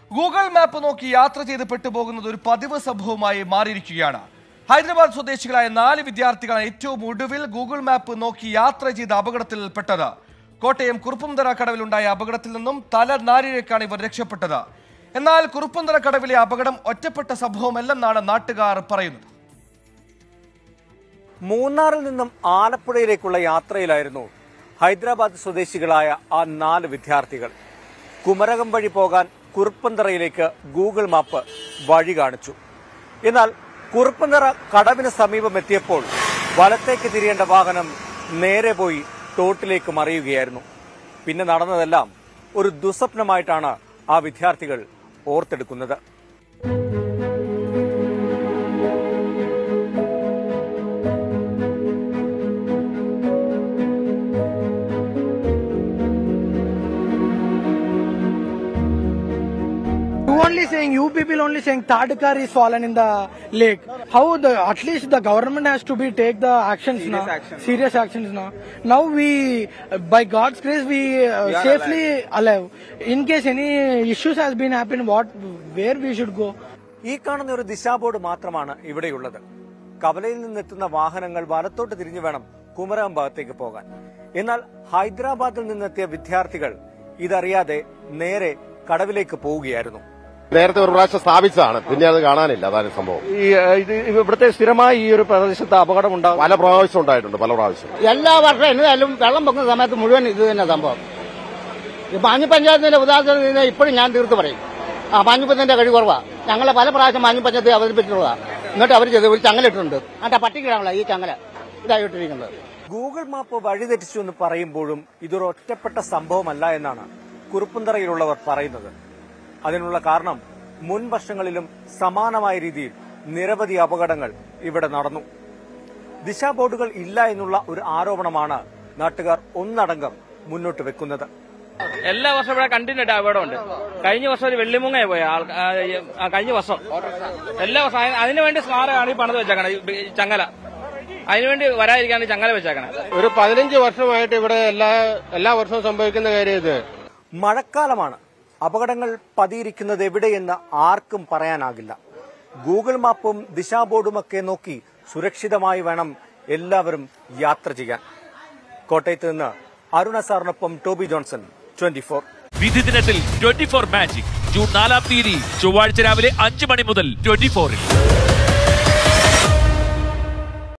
Google map നോക്കി യാത്ര ചെയ്ത് പെട്ടുപോകുന്നത് ഒരു പതിവ് സംഭവമായി മാറിയിരിക്കുകയാണ് ഹൈദരാബാദ് സ്വദേശികളായ നാല് വിദ്യാർത്ഥികളാണ് ഏറ്റവും ഒടുവിൽ ഗൂഗിൾ മാപ്പ് നോക്കി യാത്ര ചെയ്ത് അപകടത്തിൽപ്പെട്ടത് കോട്ടയം കുറുപ്പുംതറ കടവിലുണ്ടായ അപകടത്തിൽ നിന്നും തല നാരിഴക്കാണ് ഇവർ രക്ഷപ്പെട്ടത് എന്നാൽ കുറുപ്പുംതറ കടവിലെ അപകടം ഒറ്റപ്പെട്ട സംഭവമല്ലെന്നാണ് നാട്ടുകാർ പറയുന്നത് മൂന്നാറിൽ നിന്നും ആലപ്പുഴയിലേക്കുള്ള യാത്രയിലായിരുന്നു ഹൈദരാബാദ് സ്വദേശികളായ ആ നാല് വിദ്യാർത്ഥികൾ കുമരകം വഴി പോകാൻ കുറുപ്പന്തറയിലേക്ക് ഗൂഗിൾ മാപ്പ് വഴി കാണിച്ചു എന്നാൽ കുറുപ്പന്തറ കടവിന് സമീപം എത്തിയപ്പോൾ വലത്തേക്ക് തിരിയേണ്ട വാഹനം നേരെ പോയി തോട്ടിലേക്ക് മറിയുകയായിരുന്നു പിന്നെ നടന്നതെല്ലാം ഒരു ദുസ്വപ്നമായിട്ടാണ് ആ വിദ്യാർത്ഥികൾ ഓർത്തെടുക്കുന്നത് You only saying you people only saying third car is fallen in the lake. How the at least the government has to be take the actions now. Serious actions now. Now we, uh, by God's grace, we uh, safely alive. In case any issues has been happened, what where we should go? ഈ കാണുന്ന ഒരു ദിശാബോർഡ് മാത്രമാണ് ഇവിടെയുള്ളത് കവലയിൽ നിന്നെത്തുന്ന വാഹനങ്ങൾ വലത്തോട്ട് തിരിഞ്ഞു വേണം കുമരകം ഭാഗത്തേക്ക് പോകാൻ എന്നാൽ ഹൈദരാബാദിൽ നിന്നെത്തിയ വിദ്യാർത്ഥികൾ ഇതറിയാതെ നേരെ കടവിലേക്ക് പോവുകയായിരുന്നു നേരത്തെ ഒരു പ്രാവശ്യം സ്ഥാപിച്ചതാണ് പിന്നെ അത് കാണാനില്ല അതാണ് സംഭവം ഈ ഏഹ്, ഇത് ഇവിടുത്തെ സ്ഥിരമായി ഈ ഒരു പ്രദേശത്ത് അപകടം ഉണ്ടാകും പല പ്രാവശ്യം ഉണ്ടായിട്ടുണ്ട് പല പ്രാവശ്യം എല്ലാ വർഷവും എന്തായാലും വെള്ളം പൊങ്ങുന്ന സമയത്ത് മുഴുവൻ ഇത് തന്നെ സംഭവം ഈ മാഞ്ഞു പഞ്ചായത്തിന്റെ ഉദാഹരണത്തിൽ നിന്ന് ഇപ്പോഴും ഞാൻ തീർത്ത് പറയും ആ മാഞ്ഞുപത്തിന്റെ കഴിവ് കുറവാ ഞങ്ങളെ പല പ്രാവശ്യം മാഞ്ഞു പഞ്ചായത്ത് അവതരിപ്പിച്ചിട്ടുള്ളതാ എന്നിട്ട് അവർ ചെയ്ത് ഒരു ചങ്ങല ഇട്ടിട്ടുണ്ട് എന്നിട്ട് പട്ടിക്കിടാനുള്ള ഈ ചങ്ങല ഇതായിട്ടിരിക്കുന്നത് ഗൂഗിൾ മാപ്പ് വഴിതെറ്റിച്ചു എന്ന് പറയുമ്പോഴും ഇതൊരു ഒറ്റപ്പെട്ട സംഭവമല്ല എന്നാണ് കുറുപ്പന്തറയിലുള്ളവർ പറയുന്നത് അതിനുള്ള കാരണം മുൻ വർഷങ്ങളിലും സമാനമായ രീതിയിൽ നിരവധി അപകടങ്ങൾ ഇവിടെ നടന്നു ദിശാ ബോർഡുകൾ ഇല്ല എന്നുള്ള ഒരു ആരോപണമാണ് നാട്ടുകാർ ഒന്നടങ്കം മുന്നോട്ട് വെക്കുന്നത് എല്ലാ വർഷവും ഇവിടെ കണ്ടിന്യൂട്ട് അപകടമുണ്ട് കഴിഞ്ഞ വർഷം ഒരു വെള്ളിമുങ്ങ പോയ ആൾ ആ, ഈ, ആ, കഴിഞ്ഞ വർഷം എല്ലാ വർഷം അതിന് അതിനുവേണ്ടി സ്മാരകമാണ് ഈ പണിത് വെച്ചേക്കണത് ഈ ഈ ചങ്ങല അതിനുവേണ്ടി വരാതിരിക്കാണ് ഈ ചങ്ങല വെച്ചേക്കണത് ഒരു പതിനഞ്ച് വർഷമായിട്ട് ഇവിടെ എല്ലാ എല്ലാ വർഷവും സംഭവിക്കുന്ന കാര്യം ഇത് മഴക്കാലമാണ് അപകടങ്ങൾ പതിയിരിക്കുന്നത് എവിടെയെന്ന് ആർക്കും പറയാനാകില്ല ഗൂഗിൾ മാപ്പും ദിശാബോർഡുമൊക്കെ നോക്കി സുരക്ഷിതമായി വേണം എല്ലാവരും യാത്ര ചെയ്യാൻ കോട്ടയത്ത് നിന്ന് അരുണ സാറിനൊപ്പം ടോബി ജോൺസൺ ട്വന്റി ഫോർ വിധി ദിനത്തിൽ ട്വന്റി ഫോർ മാജിക് ജൂൺ നാലാം തീയതി ചൊവ്വാഴ്ച രാവിലെ അഞ്ച് മണി മുതൽ ട്വന്റി ഫോറിൽ